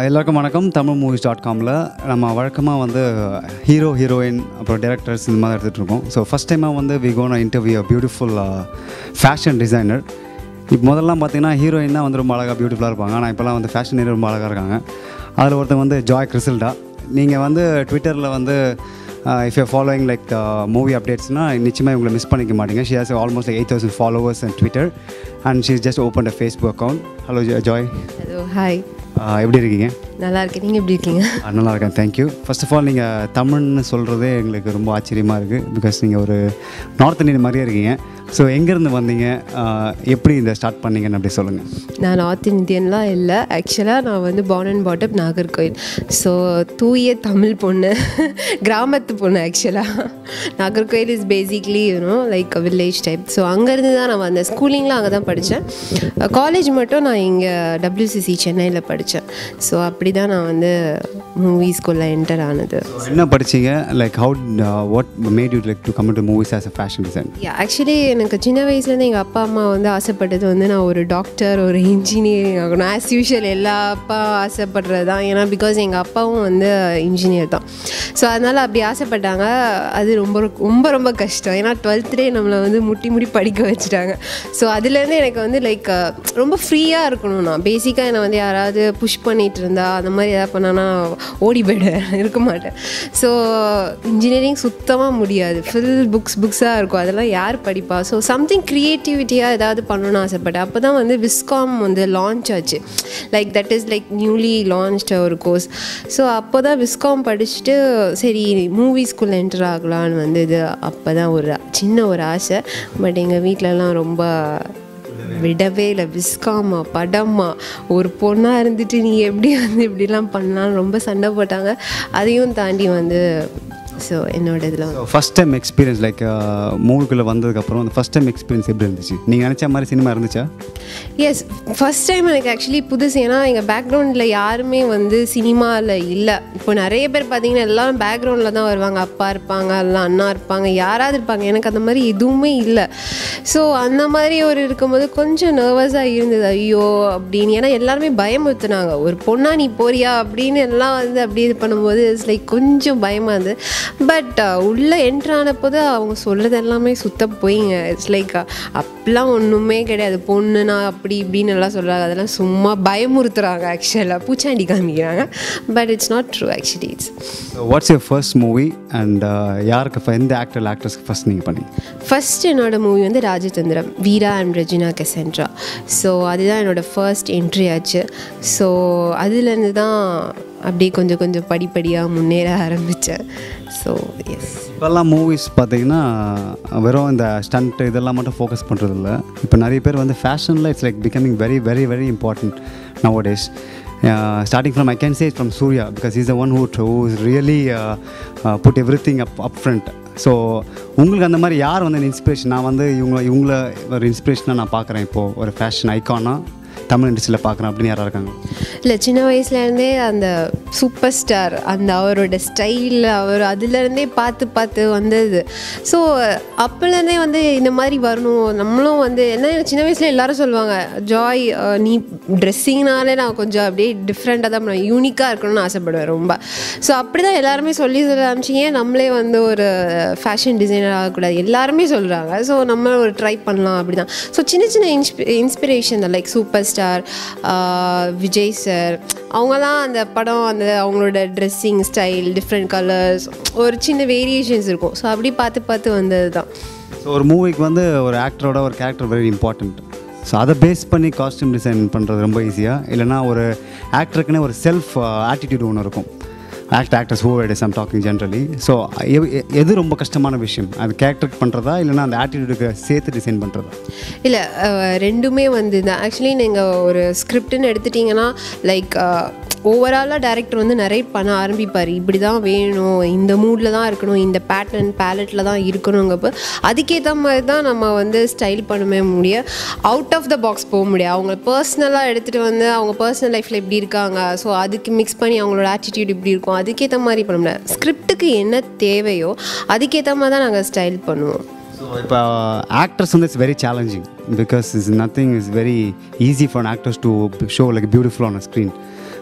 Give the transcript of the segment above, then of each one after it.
எல்லாருக்கும் வணக்கம் Tamil movies dot காமில் நம்ம வழக்கமாக வந்து ஹீரோ ஹீரோயின் அப்புறம் டேரக்டர்ஸ் இந்த மாதிரி எடுத்துகிட்டு இருக்கோம் ஸோ ஃபஸ்ட் டைமாக வந்து we gonna interview beautiful fashion designer இப்போ முதல்லாம் பார்த்தீங்கன்னா ஹீரோயின் தான் வந்து ரொம்ப அழகாக பியூட்டிஃபுல்லாக இருப்பாங்க ஆனால் இப்போலாம் வந்து ஃபேஷன் ஹீரோ ரொம்ப அழகாக இருக்காங்க அதில் ஒருத்தங்க வந்து ஜாய் கிறிசல்டா நீங்கள் வந்து ட்விட்டரில் வந்து if you following like movie அப்டேட்ஸ்னால் நிச்சயமாக இவங்களை மிஸ் பண்ணிக்க மாட்டீங்க she has almost eight thousand followers and Twitter and she just open a Facebook account hello Joy hello hi எப்படி இருக்கீங்க நல்லா இருக்கேன் நீங்கள் எப்படி இருக்கீங்க ஆ, நல்லா இருக்கேன் தேங்க்யூ ஃபர்ஸ்ட் ஆஃப் ஆல் நீங்கள் தமிழ்னு சொல்கிறதே எங்களுக்கு ரொம்ப ஆச்சரியமாக இருக்குது பிகாஸ் நீங்கள் ஒரு நார்த் இந்தியன் மாதிரியே இருக்கீங்க ஸோ எங்கேருந்து வந்தீங்க ஆ, எப்படி இந்த ஸ்டார்ட் பண்ணீங்கன்னு அப்படி சொல்லுங்கள் நான் நார்த் இந்தியன்லாம் இல்லை ஆக்சுவலாக நான் வந்து born and brought up Nagercoil so தூய தமிழ் பொண்ணு கிராமத்து பொண்ணு ஆக்சுவலாக Nagercoil is basically you know like village type so அங்கேருந்து தான் நான் வந்தேன் ஸ்கூலிங்லாம் அங்கே தான் படித்தேன் காலேஜ் மட்டும் நான் இங்கே டபிள்யூசிசி சென்னையில் படித்தேன் ஸோ அப்படி தான் நான் வந்து மூவிஸ்குள்ளே என்டர் ஆனது என்ன படிச்சீங்க like how what made you like to come to movies as a fashion design actually எனக்கு சின்ன வயசுலேருந்து எங்கள் அப்பா அம்மா வந்து ஆசைப்பட்டது வந்து நான் ஒரு டாக்டர் ஒரு இன்ஜினியரிங் ஆகணும் ஆஸ் யூஷுவல் எல்லா அப்பா ஆசைப்படுறது தான் ஏன்னா பிகாஸ் எங்கள் அப்பாவும் வந்து இன்ஜினியர் தான் ஸோ அதனால் அப்படி ஆசைப்பட்டாங்க அது ரொம்ப ரொம்ப ரொம்ப கஷ்டம் ஏன்னா டுவெல்த்லேயே நம்மளை வந்து முட்டி முடி படிக்க வச்சுட்டாங்க ஸோ அதுலேருந்து எனக்கு வந்து லைக் ரொம்ப ஃப்ரீயாக இருக்கணும் நான் பேசிக்காக என்னை வந்து யாராவது புஷ் பண்ணிட்டு இருந்தா அந்த மாதிரி ஏதாவது பண்ணானா ஓடி போயிடுவேன் இருக்க மாட்டேன் ஸோ இன்ஜினியரிங் சுத்தமாக முடியாது ஃபுல் புக்ஸ் புக்ஸாக இருக்கும் அதெல்லாம் யார் படிப்பா ஸோ சம்திங் க்ரியேட்டிவிட்டியாக ஏதாவது பண்ணணும்னு ஆசைப்பட்டேன் அப்போ தான் வந்து விஸ்காம் வந்து லான்ச் ஆச்சு like that is like newly launched ஒரு கோர்ஸ் ஸோ அப்போ தான் விஸ்காம் படிச்சுட்டு சரி மூவிஸ்குள்ளே என்டர் ஆகலான்னு வந்து இது அப்போ தான் ஒரு சின்ன ஒரு ஆசை பட் எங்கள் வீட்டிலலாம் ரொம்ப விடவே இல்லை விஸ்காமா படமா ஒரு பொண்ணாக இருந்துட்டு நீ எப்படி வந்து இப்படிலாம் பண்ணலாம்னு ரொம்ப சண்டை போட்டாங்க அதையும் தாண்டி வந்து ஸோ என்னோட இதில் வந்து ஃபஸ்ட் டைம் எக்ஸ்பீரியன்ஸ் லைக் மூவிக்குள்ளே வந்ததுக்கப்புறம் அந்த ஃபஸ்ட் டைம் எக்ஸ்பீரியன்ஸ் எப்படி இருந்துச்சு நீங்கள் நினச்ச மாதிரி சினிமா இருந்துச்சா எஸ் ஃபஸ்ட் டைம் எனக்கு ஆக்சுவலி புதுசு ஏன்னா எங்கள் பேக்ரவுண்டில் யாருமே வந்து சினிமாவில் இல்லை இப்போ நிறைய பேர் பார்த்தீங்கன்னா எல்லாரும் பேக்ரவுண்டில் தான் வருவாங்க அப்பா இருப்பாங்க எல்லாம் அண்ணா இருப்பாங்க யாராவது இருப்பாங்க எனக்கு அந்த மாதிரி எதுவுமே இல்லை ஸோ அந்த மாதிரி ஒரு இருக்கும்போது கொஞ்சம் நர்வஸாக இருந்தது ஐயோ அப்படின்னு ஏன்னா எல்லாருமே பயமுறுத்துனாங்க ஒரு பொண்ணா நீ போறியா அப்படின்னு எல்லாம் வந்து அப்படி இது பண்ணும்போது இட்ஸ் லைக் கொஞ்சம் பயமாக இருந்தது பட் உள்ளே என்ட்ரு ஆனப்போது அவங்க சொல்கிறது எல்லாமே சுத்த போயிங்க இட்ஸ் லைக் அப்படிலாம் ஒன்றுமே கிடையாது பொண்ணுனா அப்படி இப்படின்னு எல்லாம் சொல்கிறாங்க அதெல்லாம் சும்மா பயமுறுத்துறாங்க ஆக்சுவலாக பூச்சாண்டி காமிக்கிறாங்க but it's not true actually it's what's your first movie and யாருக்கு ஃப- எந்த ஆக்டர் ஆக்ட்ரஸ்க்கு ஃபஸ்ட் நீங்கள் பண்ணீங்க ஃபர்ஸ்ட் என்னோட மூவி வந்து ராஜதந்திரம் வீரா அண்ட் ரெஜினா கெசன்ட்ரா ஸோ அதுதான் என்னோட ஃபர்ஸ்ட் என்ட்ரி ஆச்சு ஸோ அதுலேருந்து தான் அப்படியே கொஞ்சம் கொஞ்சம் படிப்படியாக முன்னேற ஆரம்பித்தேன் ஸோ எஸ் இப்போல்லாம் மூவிஸ் பார்த்தீங்கன்னா வெறும் இந்த ஸ்டண்ட் இதெல்லாம் மட்டும் ஃபோக்கஸ் பண்ணுறது இல்லை இப்போ நிறைய பேர் வந்து ஃபேஷனில் it's like becoming very very very important nowadays starting from I can say from Suriya because is the one who who is really put everything up up front so உங்களுக்கு அந்த மாதிரி யார் வந்து இன்ஸ்பிரேஷன் நான் வந்து இவங்கள இவங்கள ஒரு இன்ஸ்பிரேஷனாக நான் பார்க்குறேன் இப்போது ஒரு ஃபேஷன் ஐக்கானாக தமிழ் இண்டஸ்ட்ரியில் பார்க்குறேன் அப்படின்னு யாராக இருக்காங்க இல்லை சின்ன வயசுலேருந்தே அந்த சூப்பர் ஸ்டார் அந்த அவரோட ஸ்டைல் அவர் அதுலேருந்தே பார்த்து பார்த்து வந்தது ஸோ அப்போலேருந்தே வந்து இந்த மாதிரி வரணும் நம்மளும் வந்து என்ன சின்ன வயசில் எல்லாரும் சொல்லுவாங்க ஜாய் அஹ், நீ ட்ரெஸ்ஸிங்னாலே நான் கொஞ்சம் அப்படியே டிஃப்ரெண்ட்டாக தான் பண்ணுவேன் யூனிக்காக இருக்கணும்னு ஆசைப்படுவேன் ரொம்ப ஸோ அப்படி தான் எல்லாருமே சொல்லி சொல்ல ஆரம்பிச்சிங்க நம்மளே வந்து ஒரு ஃபேஷன் டிசைனர் ஆகக்கூடாது எல்லாருமே சொல்கிறாங்க ஸோ நம்ம ஒரு ட்ரை பண்ணலாம் அப்படி தான் ஸோ சின்ன சின்ன இன்ஸ்பி இன்ஸ்பிரேஷன் தான் like superstar Vijay sir அவங்கலாம் அந்த படம் அந்த அவங்களோட ட்ரெஸ்ஸிங் ஸ்டைல் டிஃப்ரெண்ட் கலர்ஸ் ஒரு சின்ன வேரியேஷன்ஸ் இருக்கும் ஸோ அப்படி பார்த்து பார்த்து வந்தது தான் ஸோ ஒரு மூவிக்கு வந்து ஒரு ஆக்டரோட ஒரு கேரக்டர் வெரி இம்பார்ட்டண்ட் ஸோ அதை பேஸ் பண்ணி காஸ்டியூம் டிசைன் பண்ணுறது ரொம்ப ஈஸியாக இல்லைனா ஒரு ஆக்டருக்குன்னே ஒரு செல்ஃப் ஆட்டிடியூட் ஒன்று இருக்கும் act actors who it is I'm talking generally so எது ரொம்ப கஷ்டமான விஷயம் அது கேரக்டருக்கு பண்ணுறதா இல்லைனா அந்த ஆட்டிடியூடுக்கு சேர்த்து டிசைன் பண்ணுறதா இல்லை ரெண்டுமே வந்து தான் ஆக்சுவலி நீங்கள் ஒரு ஸ்கிரிப்ட்னு எடுத்துட்டிங்கன்னா லைக் ஓவராலாக டேரக்டர் வந்து நிறைய பண்ண ஆரம்பிப்பார் இப்படி தான் வேணும் இந்த மூடில் தான் இருக்கணும் இந்த பேட்டர்ன் பேலட்டில் தான் இருக்கணுங்கப்போ அதுக்கேற்ற மாதிரி தான் நம்ம வந்து ஸ்டைல் பண்ணவே முடியும் அவுட் ஆஃப் த பாக்ஸ் போக முடியாது அவங்க பர்சனலாக எடுத்துகிட்டு வந்து அவங்க பர்சனல் லைஃப்பில் இப்படி இருக்காங்க ஸோ அதுக்கு மிக்ஸ் பண்ணி அவங்களோட ஆட்டிடியூட் இப்படி இருக்கும் அதுக்கேற்ற மாதிரி பண்ண முடியாது ஸ்கிரிப்டுக்கு என்ன தேவையோ அதுக்கேற்ற மாதிரி தான் நாங்கள் ஸ்டைல் பண்ணுவோம் ஸோ இப்போ ஆக்டர்ஸ் வந்து it's very challenging because is nothing is very easy for actors to show like beautiful on a screen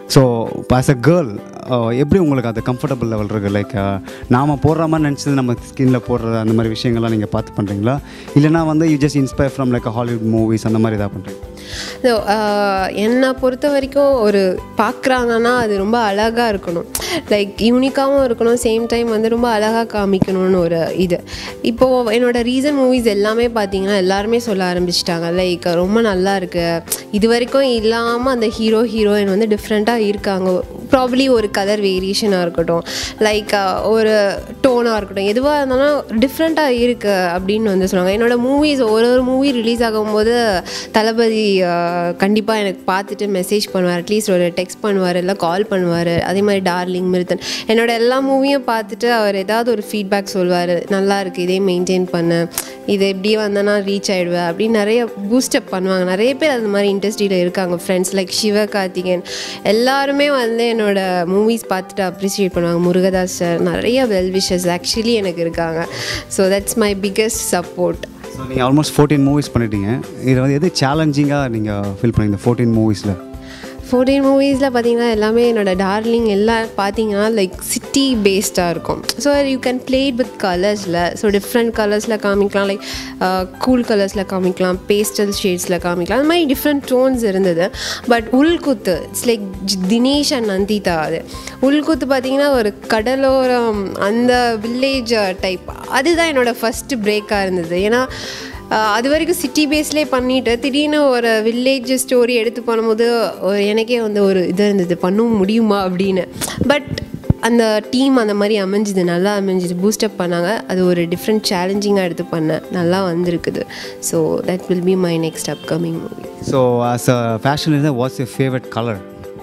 so as a girl எப்படி உங்களுக்கு அது கம்ஃபர்டபுள் லெவல் இருக்குது லைக் நாம் போடுற மாதிரி நினச்சது நம்ம ஸ்கின்ல போடுற அந்த மாதிரி விஷயங்கள்லாம் நீங்கள் பார்த்து பண்ணுறீங்களா இல்லைனா வந்து you just inspire from like Hollywood movies அந்த மாதிரி இதாக பண்ணுறீங்க ஸோ என்னை பொறுத்த வரைக்கும் ஒரு பார்க்குறாங்கன்னா அது ரொம்ப அழகாக இருக்கணும் லைக் யூனிக்காகவும் இருக்கணும் சேம் டைம் வந்து ரொம்ப அழகாக காமிக்கணும்னு ஒரு இது இப்போது என்னோட ரீசன் மூவிஸ் எல்லாமே பார்த்தீங்கன்னா எல்லாருமே சொல்ல ஆரம்பிச்சிட்டாங்க லைக் ரொம்ப நல்லா இருக்கு இது வரைக்கும் இல்லாமல் அந்த ஹீரோ ஹீரோயின் வந்து டிஃப்ரெண்ட்டாக இருக்காங்க ப்ராப்ளி ஒரு கலர் வேரியேஷனாக இருக்கட்டும் லைக் ஒரு டோனாக இருக்கட்டும் எதுவாக இருந்தாலும் டிஃப்ரெண்ட்டாக இருக்குது அப்படின்னு வந்து சொல்லுவாங்க என்னோடய மூவிஸ் ஒரு ஒரு மூவி ரிலீஸ் ஆகும்போது தளபதி கண்டிப்பாக எனக்கு பார்த்துட்டு மெசேஜ் பண்ணுவார் அட்லீஸ்ட் ஒரு டெக்ஸ்ட் பண்ணுவார் இல்லை கால் பண்ணுவார் அதே மாதிரி டார்லிங் மிருத்தன் என்னோட எல்லா மூவியும் பார்த்துட்டு அவர் ஏதாவது ஒரு ஃபீட்பேக் சொல்வார் நல்லா இருக்குது இதே மெயின்டைன் பண்ணு இது எப்படியே வந்தேன்னா ரீச் ஆகிடுவேன் அப்படின்னு நிறைய பூஸ்டப் பண்ணுவாங்க நிறைய பேர் அந்த மாதிரி இண்டஸ்ட்ரியில் இருக்காங்க ஃப்ரெண்ட்ஸ் லைக் சிவகார்த்திகேயன் எல்லாருமே வந்து என்னோட மூவிஸ் பார்த்துட்டு அப்ரிசியேட் பண்ணுவாங்க முருகதாஸ் சார் நிறைய வெல் விஷஸ் ஆக்சுவலி எனக்கு இருக்காங்க so that's my biggest support so நீங்கள் ஆல்மோஸ்ட் ஃபோர்டீன் மூவிஸ் பண்ணிட்டீங்க இதில் வந்து எது சேலஞ்சிங்காக நீங்கள் ஃபீல் பண்ணீங்க இந்த ஃபோர்டீன் மூவிஸில் ஃபோர்டீன் மூவிஸில் பார்த்தீங்கன்னா எல்லாமே என்னோட டார்லிங் எல்லாம் பார்த்தீங்கன்னா லைக் சிட்டி பேஸ்டாக இருக்கும் so you can play it with கலர்ஸில் ஸோ டிஃப்ரெண்ட் கலர்ஸில் காமிக்கலாம் லைக் கூல் கலர்ஸில் காமிக்கலாம் பேஸ்டல் ஷேட்ஸில் காமிக்கலாம் அந்த மாதிரி டிஃப்ரெண்ட் டோன்ஸ் இருந்தது but Ulkuthu it's like Dinesh and Nandita அது உள்குத்து பார்த்தீங்கன்னா ஒரு கடலோரம் அந்த வில்லேஜ் டைப் அதுதான் என்னோடய ஃபஸ்ட்டு பிரேக்காக இருந்தது ஏன்னா அது வரைக்கும் சிட்டி பேஸ்லேயே பண்ணிவிட்டு திடீர்னு ஒரு வில்லேஜ் ஸ்டோரி எடுத்து பண்ணும்போது ஒரு எனக்கே வந்து ஒரு இது இருந்தது பண்ண முடியுமா அப்படின்னு பட் அந்த டீம் அந்த மாதிரி அமைஞ்சுது நல்லா அமைஞ்சுது பூஸ்டப் பண்ணாங்க அது ஒரு டிஃப்ரெண்ட் சேலஞ்சிங்காக எடுத்து பண்ணேன் நல்லா வந்திருக்குது so that will be my next upcoming movie so as a fashion இருந்தால் what's your favourite colour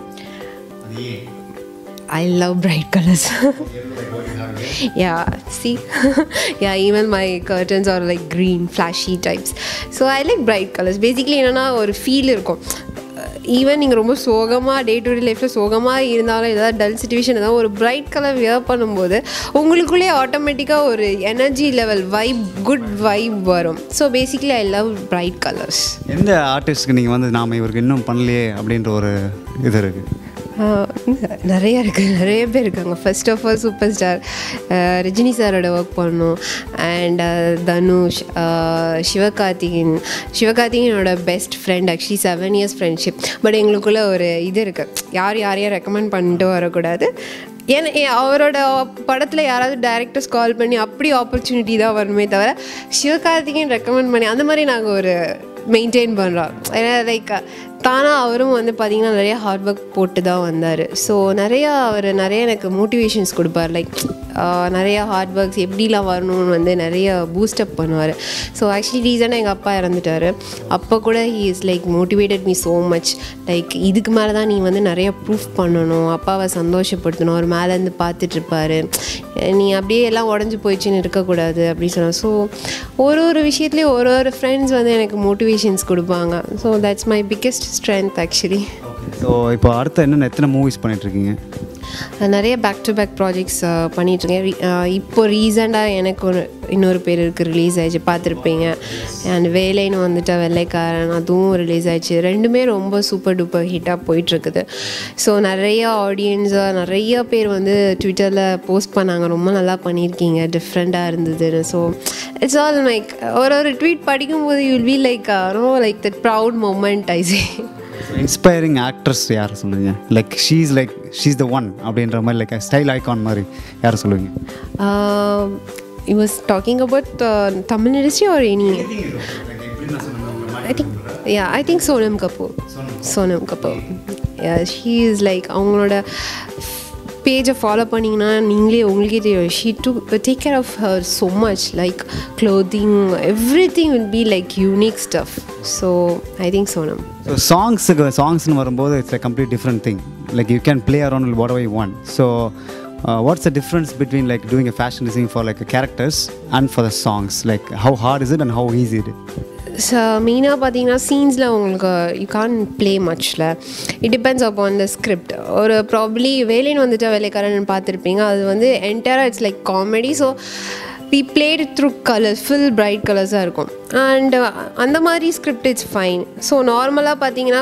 I love bright colours yeah see yeah even my curtains are like green flashy types so i like bright colors basically என்னன்னா ஒரு feel இருக்கும் even நீங்கள் ரொம்ப சோகமாக day to day லைஃப்பில் சோகமாக இருந்தாலும் ஏதாவது டல் சுச்சுவேஷன் ஏதாவது ஒரு பிரைட் கலர் வியர் பண்ணும்போது உங்களுக்குள்ளே ஆட்டோமேட்டிக்காக ஒரு energy level vibe good vibe வரும் so basically I love bright colours எந்த ஆர்டிஸ்ட்க்கு நீங்கள் வந்து நாம் இவருக்கு இன்னும் பண்ணலையே அப்படின்ற ஒரு இது இருக்குது நிறைய இருக்குது நிறைய பேர் இருக்காங்க first of all superstar Rajini சாரோட ஒர்க் பண்ணோம் அண்ட் தனுஷ் சிவகார்த்திகேயன் சிவகார்த்திகேயனோட best friend actually seven years friendship but எங்களுக்குள்ளே ஒரு இது இருக்குது யார் யாரையும் ரெக்கமெண்ட் பண்ணிட்டு வரக்கூடாது ஏன்னா அவரோட படத்தில் யாராவது டேரக்டர்ஸ் கால் பண்ணி அப்படி ஆப்பர்ச்சுனிட்டி தான் வரணுமே தவிர சிவகார்த்திகேயன் ரெக்கமெண்ட் பண்ணி அந்த மாதிரி நாங்கள் ஒரு மெயின்டைன் பண்ணுறோம் ஏன்னா லைக் தானாக அவரும் வந்து பார்த்திங்கன்னா நிறைய ஹார்ட் ஒர்க் போட்டு தான் வந்தார் ஸோ நிறையா அவர் நிறைய எனக்கு மோட்டிவேஷன்ஸ் கொடுப்பார் லைக் நிறையா ஹார்ட் ஒர்க்ஸ் எப்படிலாம் வரணும்னு வந்து நிறைய பூஸ்டப் பண்ணுவார் ஸோ ஆக்சுவலி ரீசனாக எங்கள் அப்பா இறந்துட்டார் அப்போ கூட he is like motivated me so much like இதுக்கு மேலே தான் நீ வந்து நிறைய ப்ரூஃப் பண்ணணும் அப்பாவை சந்தோஷப்படுத்தணும் அவர் மேலேருந்து பார்த்துட்ருப்பாரு நீ அப்படியே எல்லாம் உடஞ்சி போயிடுச்சுன்னு இருக்கக்கூடாது அப்படின்னு சொன்னார் ஸோ ஒரு ஒரு விஷயத்துலேயும் ஒரு ஒரு ஃப்ரெண்ட்ஸ் வந்து எனக்கு மோட்டிவேஷன்ஸ் கொடுப்பாங்க so that's my biggest strength actually so இப்போ அடுத்த என்னென்ன எத்தனை மூவிஸ் பண்ணிகிட்ருக்கீங்க நிறைய பேக் டு பேக் ப்ராஜெக்ட்ஸ் பண்ணிகிட்ருக்கேன் இப்போ ரீசெண்டாக எனக்கு ஒரு இன்னொரு பேர் இருக்குது ரிலீஸ் ஆயிடுச்சு பார்த்துருப்பீங்க அண்ட் வேலைன்னு வந்துட்டா வெள்ளைக்காரன் அதுவும் ரிலீஸ் ஆயிடுச்சு ரெண்டுமே ரொம்ப சூப்பர் டூப்பர் ஹிட்டாக போயிட்டுருக்குது ஸோ நிறைய ஆடியன்ஸாக நிறைய பேர் வந்து ட்விட்டரில் போஸ்ட் பண்ணாங்க ரொம்ப நல்லா பண்ணியிருக்கீங்க டிஃப்ரெண்ட்டாக இருந்ததுன்னு ஸோ இட்ஸ் ஆல் லைக் ஒரு ஒரு ட்வீட் படிக்கும்போது you will be like no like that proud moment I say inspiring actress யார் சொல்லுவீங்க like she's like she's the one அப்படின்ற மாதிரி லைக் ஸ்டைல் ஐகான் மாதிரி யார் சொல்லுவீங்க you was talking about Tamil industry are any I think yeah I think Sonam Kapoor Sonam Kapoor she is like அவங்களோட பேஜை follow பண்ணிங்கன்னா நீங்களே உங்களுக்கே தெரியும் she do take care of her so much like clothing every everything will be like unique stuff so I think Sonam so சாங்ஸுக்கு சாங்ஸ்னு வரும்போது it's a complete different thing like you can play around what I one so what's the difference between like doing a fashion design for like characters and for the songs like how hard is it and how easy it so மெயினாக பார்த்தீங்கன்னா சீன்ஸில் உங்களுக்கு you can play மச்சில் it depends upon the script ஒரு probably வேலைன்னு வந்துட்டு வேலைக்காரன் பார்த்துருப்பீங்க அது வந்து என்டையராக it's like comedy so we played through colours full bright கலர்ஸாக இருக்கும் அண்ட் அந்த மாதிரி ஸ்கிரிப்ட் இட்ஸ் ஃபைன் ஸோ நார்மலாக பார்த்தீங்கன்னா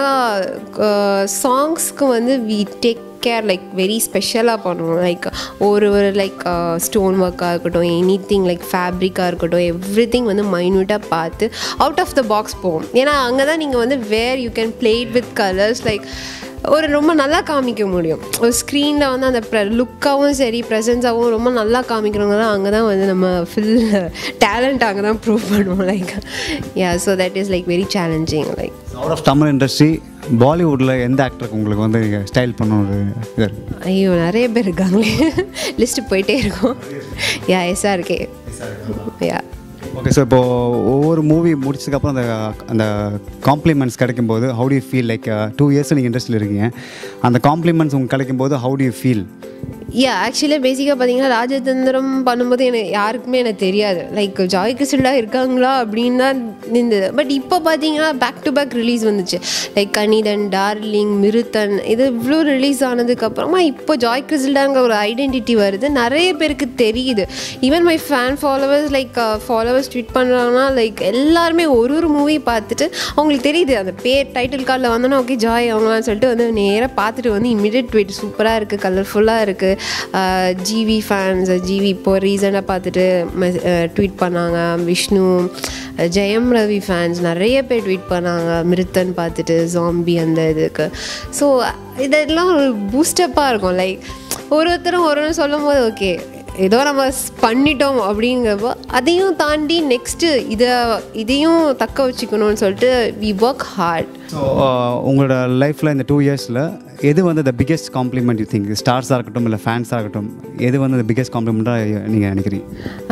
சாங்ஸ்க்கு வந்து we take care like very ஸ்பெஷலாக பண்ணுவோம் லைக் ஒரு ஒரு லைக் ஸ்டோன் ஒர்க்காக இருக்கட்டும் எனி திங் லைக் ஃபேப்ரிக்காக இருக்கட்டும் எவ்ரி திங் வந்து மைன்யூட்டாக பார்த்து அவுட் ஆஃப் த பாக்ஸ் போகும் ஏன்னா அங்கே தான் நீங்கள் வந்து where you can played with colours like ஒரு ரொம்ப நல்லா காமிக்க முடியும் ஒரு ஸ்க்ரீனில் வந்து அந்த ப்ர லுக்காகவும் சரி ப்ரெசன்ஸாகவும் ரொம்ப நல்லா காமிக்கிறவங்க தான் அங்கே தான் வந்து நம்ம ஃபுல் டேலண்ட் அங்கே தான் ப்ரூவ் பண்ணுவோம் like yeah so that is like very challenging like out of Tamil industry பாலிவுட்டில் எந்த ஆக்டருக்கு உங்களுக்கு வந்து ஸ்டைல் பண்ண ஒரு இது இருக்கு? ஐயோ நிறைய பேர் இருக்காங்களே லிஸ்ட்டு போயிட்டே இருக்கும் yeah SRK yeah okay so இப்போ ஒவ்வொரு மூவி முடிச்சதுக்கப்புறம் அந்த அந்த காம்ப்ளிமெண்ட்ஸ் கிடைக்கும்போது how do you feel like two years நீங்கள் இண்டஸ்ட்ரியில் இருக்கீங்க அந்த காம்ப்ளிமெண்ட்ஸ் உங்களுக்கு கிடைக்கும்போது how do you feel yeah ஆக்சுவலாக பேசிக்காக பார்த்தீங்கன்னா ராஜதந்திரம் பண்ணும்போது எனக்கு யாருக்குமே எனக்கு தெரியாது லைக் ஜாய் கிருஷ்ணா இருக்காங்களா அப்படின்னு தான் இருந்தது பட் இப்போ பார்த்தீங்கன்னா பேக் டு பேக் ரிலீஸ் வந்துச்சு லைக் கணிதன் டார்லிங் மிருத்தன் இது இவ்வளோ ரிலீஸ் ஆனதுக்கப்புறமா இப்போ ஜாய் கிறிஸ்டாங்கிற ஒரு ஐடென்டிட்டி வருது நிறைய பேருக்கு தெரியுது even my fan followers like followers tweet பண்ணுறாங்கன்னா லைக் எல்லாருமே ஒரு ஒரு மூவி பார்த்துட்டு அவங்களுக்கு தெரியுது அந்த பேர் டைட்டில் கார்டில் வந்தோன்னா ஓகே ஜாய் அவங்களான்னு சொல்லிட்டு வந்து நேராக பார்த்துட்டு வந்து இமிடியட் ட்வீட் சூப்பராக இருக்குது கலர்ஃபுல்லாக இருக்குது ஜிவி ஃபேன்ஸ் ஜிவி இப்போ ரீசெண்டாக பார்த்துட்டு ட்வீட் பண்ணாங்க விஷ்ணு ஜெயம் ரவி ஃபேன்ஸ் நிறைய பேர் ட்வீட் பண்ணாங்க மிருத்தன் பார்த்துட்டு ஜாம்பி அந்த இதுக்கு ஸோ இதெல்லாம் ஒரு பூஸ்டப்பாக இருக்கும் லைக் ஒரு ஒருத்தரும் ஒரு ஒன்று சொல்லும் போது ஓகே ஏதோ நம்ம ஸ் பண்ணிட்டோம் அப்படிங்கிறப்போ அதையும் தாண்டி நெக்ஸ்ட்டு இதை இதையும் தக்க வச்சுக்கணும்னு சொல்லிட்டு வி ஒர்க் ஹார்ட் ஸோ உங்களோட லைஃப்பில் இந்த டூ இயர்ஸில் எது வந்து the biggest compliment you think ஸ்டார்ஸாக இருக்கட்டும் இல்லை ஃபேன்ஸாக இருக்கட்டும் எது வந்து த பிக்கெஸ்ட் காம்ப்ளிமெண்ட்டாக நீங்கள் நினைக்கிறீங்க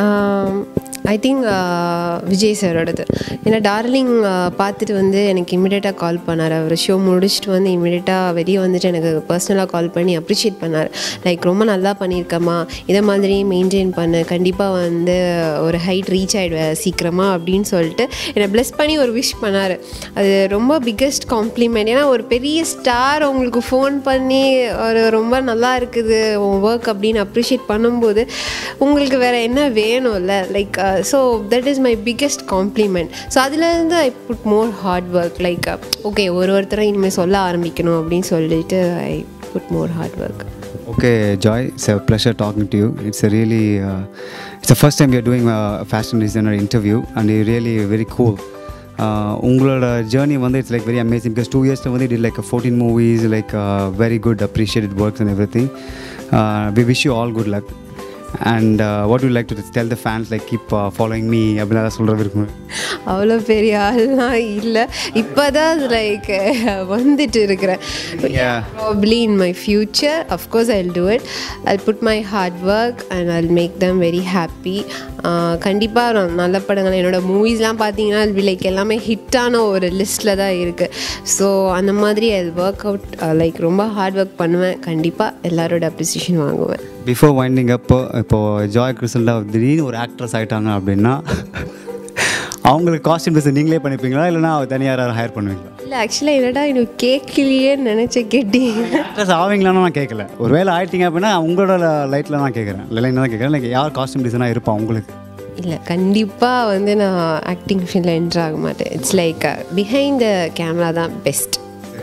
ஐ திங்க் விஜய் சாரோடது ஏன்னா டார்லிங் பார்த்துட்டு வந்து எனக்கு இமிடியேட்டாக கால் பண்ணார் அவர் ஷோ முடிச்சுட்டு வந்து இமிடியேட்டாக வெளியே வந்துட்டு எனக்கு பர்சனலாக கால் பண்ணி அப்ரிஷியேட் பண்ணார் லைக் ரொம்ப நல்லா பண்ணியிருக்கம்மா இதை மாதிரி மெயின்டைன் பண்ணு கண்டிப்பாக வந்து ஒரு ஹைட் ரீச் ஆகிடுவேன் சீக்கிரமாக அப்படின்னு சொல்லிட்டு என்னை ப்ளஸ் பண்ணி ஒரு விஷ் பண்ணார் அது ரொம்ப பிக்கெஸ்ட் காம்ப்ளிமெண்ட் ஏன்னா ஒரு பெரிய ஸ்டார் உங்களுக்கு ஃபோன் பண்ணி ஒரு ரொம்ப நல்லா இருக்குது உன் ஒர்க் அப்படின்னு அப்ரிஷியேட் பண்ணும்போது உங்களுக்கு வேறு என்ன வேணும்ல like so that is my biggest compliment so அதுலேருந்து I put more hard work like okay ஒரு ஒருத்தரை இனிமேல் சொல்ல ஆரம்பிக்கணும் அப்படின்னு சொல்லிட்டு I put more hard work Okay, Joy, it's a pleasure talking to you. It's a really, uh, it's the first time you're doing a fashion designer interview, and you're really very cool. Uh, உங்களோட journey வந்து it's like very amazing because two இயர்ஸில் வந்து it like fourteen movies like very good appreciated works and everything we wish you all good luck and what you like to tell the fans like keep following me அப்படின்னு சொல்கிறது இருக்கும் அவ்வளோ பெரிய ஆள்லாம் இல்லை இப்போ தான் லைக் வந்துட்டு இருக்கிறேன் Yeah. Probably in my future of course I will do it I put my hard work and I make them very happy கண்டிப்பாக நல்ல படங்கள் என்னோடய மூவிஸ்லாம் பார்த்தீங்கன்னா வி லைக் எல்லாமே ஹிட்டான ஒரு லிஸ்ட்டில் தான் இருக்குது ஸோ அந்த மாதிரி ஐ ஒர்க் அவுட் லைக் ரொம்ப ஹார்ட் ஒர்க் பண்ணுவேன் கண்டிப்பாக எல்லாரோட அப்ரிசியேஷன் வாங்குவேன் பிஃபோர் வைண்டிங் அப்போ இப்போது ஜாய் கிறிஸ்டல்டா திடீர்னு ஒரு ஆக்ட்ரஸ் ஆகிட்டாங்க அப்படின்னா அவங்களுக்கு காஸ்டியூம் ட்ரெஸ் நீங்களே பண்ணிப்பீங்களா இல்லைனா தனியாக யாராவது ஹையர் பண்ணுவீங்களா இல்லை ஆக்சுவலாக என்னடா எனக்கு கேட்கலையேன்னு நினச்ச கேட்டீங்க ஆக்ட்ரஸ் ஆவீங்களான்னு நான் கேட்கல ஒருவேளை ஆயிட்டீங்க அப்படின்னா உங்களோட லைட்டில் நான் கேட்குறேன் இல்லை என்ன தான் கேட்குறேன் லைக் யார் காஸ்டியூம் டிசைனாக இருப்பா உங்களுக்கு இல்லை கண்டிப்பாக வந்து நான் ஆக்டிங் ஃபீல்டில் என்ட்ரு ஆக மாட்டேன் it's like behind the camera தான் பெஸ்ட்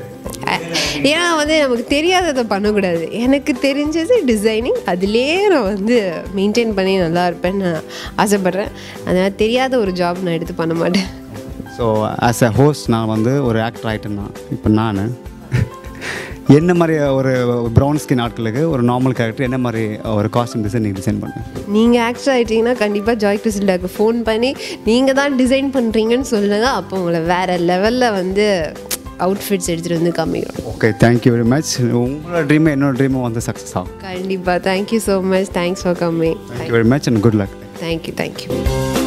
ஏன்னா வந்து நமக்கு தெரியாததை பண்ணக்கூடாது எனக்கு தெரிஞ்சது டிசைனிங் அதுலேயே நான் வந்து மெயின்டைன் பண்ணி நல்லா இருப்பேன்னு நான் ஆசைப்பட்றேன் அதனால் தெரியாத ஒரு ஜாப் நான் எடுத்து பண்ண மாட்டேன் ஸோ ஆஸ் அ ஹோஸ்ட் நான் வந்து ஒரு ஆக்டர் ஆகிட்டேன்னா இப்போ நான் என்ன மாதிரி ஒரு ப்ரௌன் ஸ்கின் ஆட்களுக்கு ஒரு நார்மல் கேரக்டர் என்ன மாதிரி ஒரு காஸ்டியூம் டிசைன் நீங்கள் டிசைன் பண்ணுங்க நீங்கள் ஆக்டர் ஆகிட்டீங்கன்னா கண்டிப்பாக ஜாய் கிறிஸ்டாக்கு ஃபோன் பண்ணி நீங்கள் தான் டிசைன் பண்ணுறீங்கன்னு சொல்லுங்கள் அப்போ உங்களை வேறு லெவலில் வந்து அவுட்ஃபிட்ஸ் எடுத்துகிட்டு வந்து காமிக்கிறோம் ஓகே தேங்க்யூ வெரி மச் உங்களோட ட்ரீம் என்னோட ட்ரீமும் வந்து சக்ஸஸ் ஆகும் கண்டிப்பாக thank you so much thanks for coming thank you very much and good luck thank you thank you